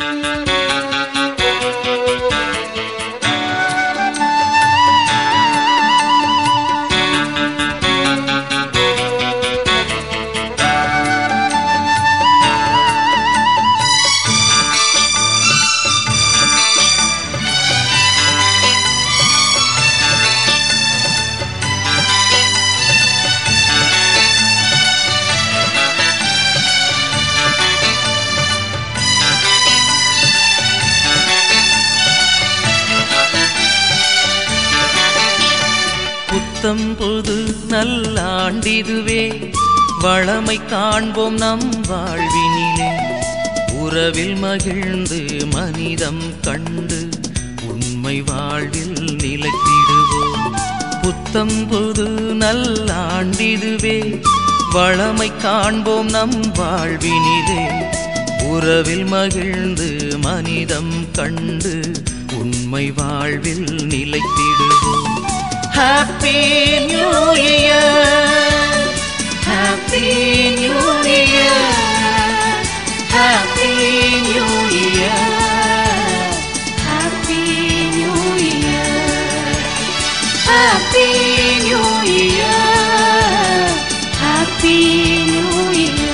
புத்தம் புது நல்லாண்டிதுவே வளமை காண்போம் நம் வாழ்வினிலே உறவில் மகிழ்ந்து மனிதம் கண்டு உண்மை வாழ்வில் நிலைத்திடுவோம் புத்தம் புது நல்லாண்டிதுவே வளமை காண்போம் நம் வாழ்வினிலே உறவில் மகிழ்ந்து மனிதம் கண்டு உண்மை வாழ்வில் நிலைத்திடுவோம் happy new year happy new year happy new year Happy New Year. Happy New Year. Happy New Year.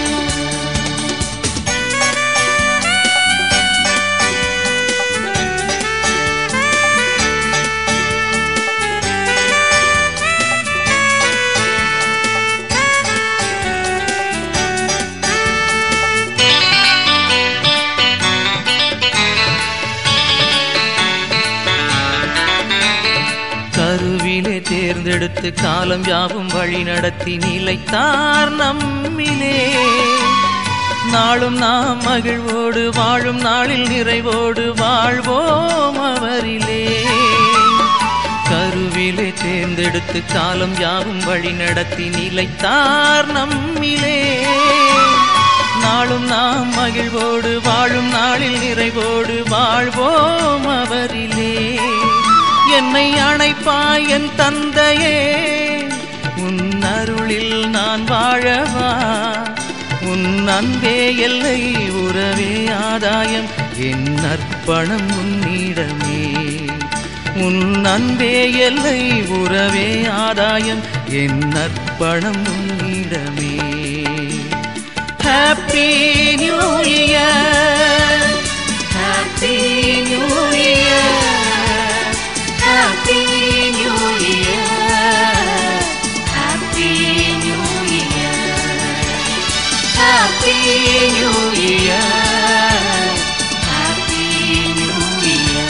கருவிலே தேர்ந்தெடுத்து காலம் யாவும் வழி நடத்தி நிலைத்தார் நம்மிலே நாளும் நாம் மகிழ்வோடு வாழும் நாளில் நிறைவோடு வாழ்வோம் அவரிலே கருவிலே தேர்ந்தெடுத்து காலம் யாவும் வழி நடத்தி நிலைத்தார் நம்மிலே நாளும் நாம் மகிழ்வோடு வாழும் நாளில் நிறைவோடு வாழ்வோம் அவரிலே என்னை அணைப்பாய் என் தந்தையே உன் அருளில் நான் வாழவா உன் அன்பே எல்லை உறவே ஆதாயம் என் அர்ப்பணம் உன்னிடமே உன் அன்பே எல்லை உறவே ஆதாயம் என் அர்ப்பணம் உன்னிடமே happy new year Happy New Year. Happy New Year. Happy New Year. Happy New Year. Happy New Year.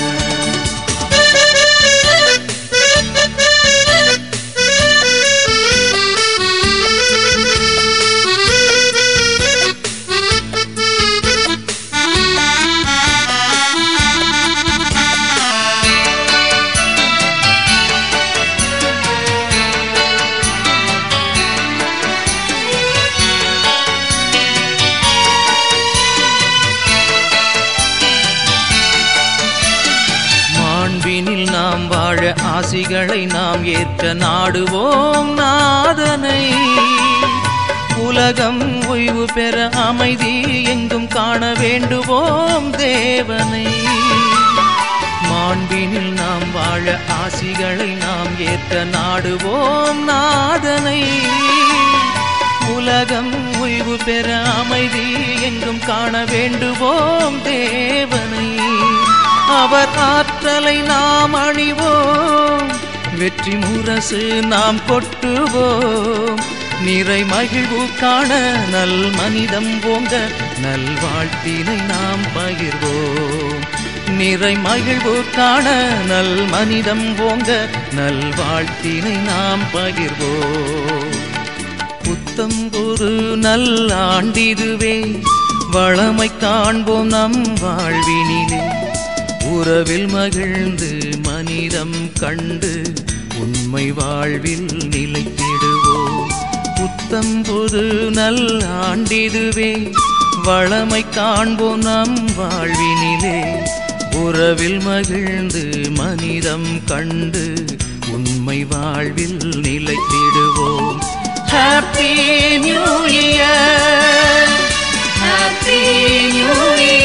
மாண்பினில் நாம் வாழ ஆசிகளை நாம் ஏற்ற நாடுவோம் நாதனை உலகம் ஓய்வு பெற அமைதி எங்கும் காண வேண்டுவோம் தேவனை மாண்பினில் நாம் வாழ ஆசிகளை நாம் ஏற்ற நாடுவோம் நாதனை உலகம் ஓய்வு பெற அமைதி எங்கும் காண வேண்டுவோம் தேவனை அவர் ஆற்றலை நாம் அணிவோம் வெற்றி முரசு நாம் கொட்டுவோம் நிறை மகிழ்வு காண நல் மனிதம் போங்க நல்வாழ்த்தினை நாம் பகிர்வோம் நிறை மகிழ்வு காண நல் மனிதம் போங்க நல்வாழ்த்தினை நாம் பகிர்வோம் புத்தம் ஒரு நல்லாண்டிதுவே வளமை காண்போம் நம் வாழ்வினிலே உறவில் மகிழ்ந்து மனிதம் கண்டு உண்மை வாழ்வில் நிலைத்திடுவோம் புத்தம் புது நல்லாண்டிதுவே வளமை காண்போம் நம் வாழ்வினிலே உறவில் மகிழ்ந்து மனிதம் கண்டு உண்மை வாழ்வில் நிலைத்திடுவோம் happy new year Happy New Year.